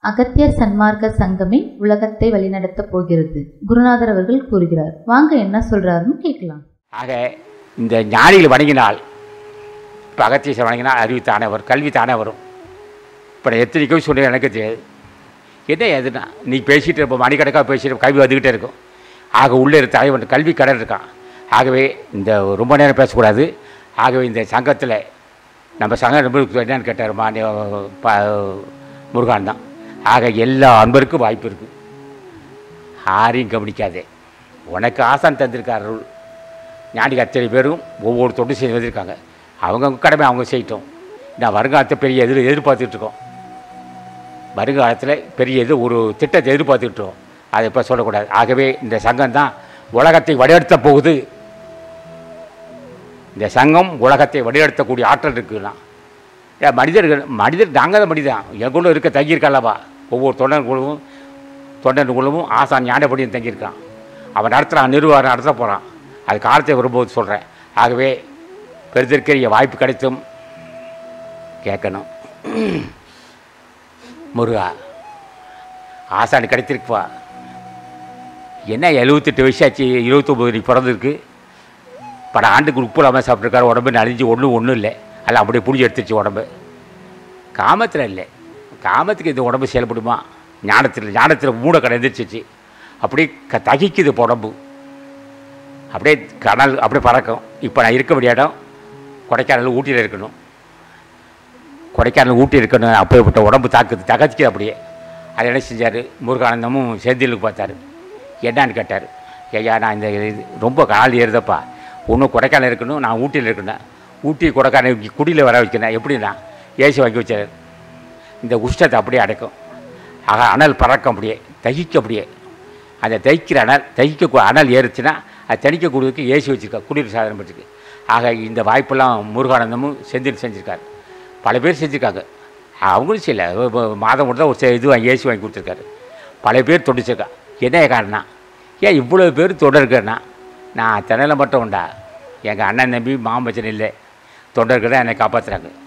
அகத்தியர் சன்மார்க்க சங்கமே உலகத்தை வழிநடத்தப் போகிறது குருநாதர் அவர்கள் கூறுகிறார் வாங்க என்ன சொல்றாருன்னு கேட்கலாம் ஆக இந்த ஞானிகள் வணங்கினால் இப்போ அகத்தீசர் வணங்கினால் அறிவு தானே வரும் கல்வி தானே வரும் இப்போ நான் எத்தனை கவி சொல்கிறேன் எனக்கு தெரியாது என்ன எதுனா நீ பேசிகிட்டு இருப்ப மணிக்கணக்காக பேசிட்டு கல்வி வந்துக்கிட்டே இருக்கும் ஆக உள்ளே இருக்க தலைவன் கல்வி கடன் இருக்கான் ஆகவே இந்த ரொம்ப நேரம் பேசக்கூடாது ஆகவே இந்த சங்கத்தில் நம்ம சங்கம் நம்பருக்கு என்னன்னு கேட்டார் மா முருகான் தான் ஆக எல்லா அன்பருக்கும் வாய்ப்பு இருக்குது யாரையும் கவனிக்காதே உனக்கு ஆசான் தந்திருக்கார் அருள் ஞானிக்கு அத்தனை பேரும் ஒவ்வொரு தொண்டு செய்து வந்திருக்காங்க அவங்க கடமை அவங்க செய்யட்டும் நான் வருங்காலத்தை பெரிய எதிர் எதிர்பார்த்துட்டு இருக்கோம் வருங்காலத்தில் பெரிய இது ஒரு திட்டத்தை எதிர்பார்த்துட்டு இருக்கோம் அதை இப்போ சொல்லக்கூடாது ஆகவே இந்த சங்கம் தான் உலகத்தை வழிநடத்த போகுது இந்த சங்கம் உலகத்தை வழிநடத்தக்கூடிய ஆற்றல் இருக்குன்னா ஏன் மனிதர்கள் மனிதர் நாங்கள் தான் மனிதன் எங்களும் இருக்க தங்கியிருக்கல்லவா ஒவ்வொரு தொண்டன் குழுவும் தொண்டன் குழுவும் ஆசான் ஞானப்படியும் தங்கியிருக்கான் அவன் நடத்துகிறான் நிர்வாகம் நடத்த போகிறான் அது காலத்தை வரும்போது சொல்கிறேன் ஆகவே பெருதற்கரிய வாய்ப்பு கிடைத்தும் கேட்கணும் முருகா ஆசான் கிடைத்திருக்குப்பா என்ன எழுபத்தெட்டு வயசாச்சு இருபத்தொம்பது நீ பிறந்திருக்கு பல ஆண்டுக்கு உப்பு இல்லாமல் சாப்பிட்ருக்காரு உடம்பு நலிஞ்சு ஒன்றும் ஒன்றும் இல்லை எல்லாம் அப்படியே புடிஞ்சு எடுத்துருச்சு உடம்பு காமத்தில் இல்லை காமத்துக்கு இந்த உடம்பு செயல்படுமா ஞானத்தில் ஞானத்தில் மூட கடைந்துருச்சு அப்படியே க தகிக்குது இப்ப உடம்பு அப்படியே கனல் அப்படியே பறக்கும் இப்போ நான் இருக்க வேண்டிய இடம் கொடைக்கானல் ஊட்டியில் இருக்கணும் கொடைக்கானல் ஊட்டி இருக்கணும் அப்படியேப்பட்ட உடம்பு தாக்குது தகச்சிக்குது அப்படியே அதை என்ன செஞ்சார் முருகானந்தமும் செந்திலுக்கு பார்த்தாரு என்னன்னு கேட்டார் ஐயா நான் இந்த இது ரொம்ப கால் ஏறுதப்பா ஒன்றும் கொடைக்கானல் இருக்கணும் நான் ஊட்டியில் இருக்கணும் ஊட்டி கொடைக்கானல் குடியில் வர வைக்கணும் எப்படின்னா ஏசி வாங்கி வச்சார் இந்த உஷ்ணத்தை அப்படியே அடைக்கும் ஆக அனல் பறக்கும் அப்படியே தகிக்க அப்படியே அந்த தைக்கிற அனல் தைக்க அனல் ஏறுச்சுன்னா அது தணிக்கக்கூடியதுக்கு ஏசி வச்சுருக்கா குளிர் சாதனம் வச்சுருக்கு ஆக இந்த வாய்ப்பெல்லாம் முருகானந்தமும் செந்தில் செஞ்சுருக்காரு பல பேர் செஞ்சுருக்காங்க அவங்களும் செய்யல வ- வ- மாதம் கூட ஒரு செ- இது வாங்கி ஏசி வாங்கி கொடுத்துருக்காரு பல பேர் தொடிச்சிருக்கா என்ன காரணம் ஏன் இவ்வளோ பேர் தொடர்கிறேன்னா நான் திணையில மட்டும் உண்டா எங்கள் அண்ணன் நம்பி மாமச்சன் இல்லை தொண்டர்கள் தான் என்னை காப்பாற்றுறாங்க